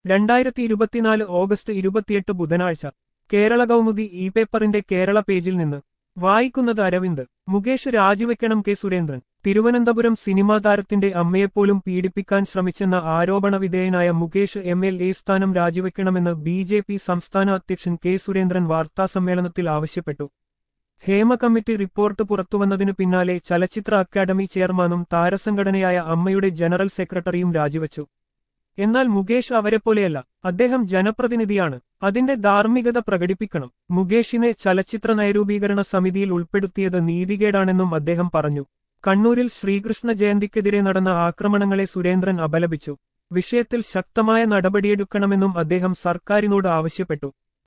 രണ്ടായിരത്തി ഇരുപത്തിനാല് ഓഗസ്റ്റ് ഇരുപത്തിയെട്ട് ബുധനാഴ്ച കേരള കൗമുദി ഇ പേപ്പറിന്റെ കേരള പേജിൽ നിന്ന് വായിക്കുന്നത് അരവിന്ദ് മുകേഷ് രാജിവെക്കണം കെ സുരേന്ദ്രൻ തിരുവനന്തപുരം സിനിമാ താരത്തിന്റെ അമ്മയെപ്പോലും പീഡിപ്പിക്കാൻ ശ്രമിച്ചെന്ന ആരോപണ വിധേയനായ മുകേഷ് എം എൽ എ സ്ഥാനം രാജിവെക്കണമെന്ന് ബി ജെ പി സംസ്ഥാന അധ്യക്ഷൻ കെ സുരേന്ദ്രൻ വാർത്താസമ്മേളനത്തിൽ ആവശ്യപ്പെട്ടു ഹേമ കമ്മിറ്റി റിപ്പോർട്ട് പുറത്തുവന്നതിനു പിന്നാലെ ചലച്ചിത്ര അക്കാദമി ചെയർമാനും താരസംഘടനയായ അമ്മയുടെ ജനറൽ സെക്രട്ടറിയും രാജിവച്ചു എന്നാൽ മുകേഷ് അവരെപ്പോലെയല്ല അദ്ദേഹം ജനപ്രതിനിധിയാണ് അതിന്റെ ധാർമ്മികത പ്രകടിപ്പിക്കണം മുകേഷിനെ ചലച്ചിത്ര നയരൂപീകരണ സമിതിയിൽ ഉൾപ്പെടുത്തിയത് നീതികേടാണെന്നും അദ്ദേഹം പറഞ്ഞു കണ്ണൂരിൽ ശ്രീകൃഷ്ണ ജയന്തിക്കെതിരെ നടന്ന ആക്രമണങ്ങളെ സുരേന്ദ്രൻ അപലപിച്ചു വിഷയത്തിൽ ശക്തമായ നടപടിയെടുക്കണമെന്നും അദ്ദേഹം സർക്കാരിനോട് ആവശ്യപ്പെട്ടു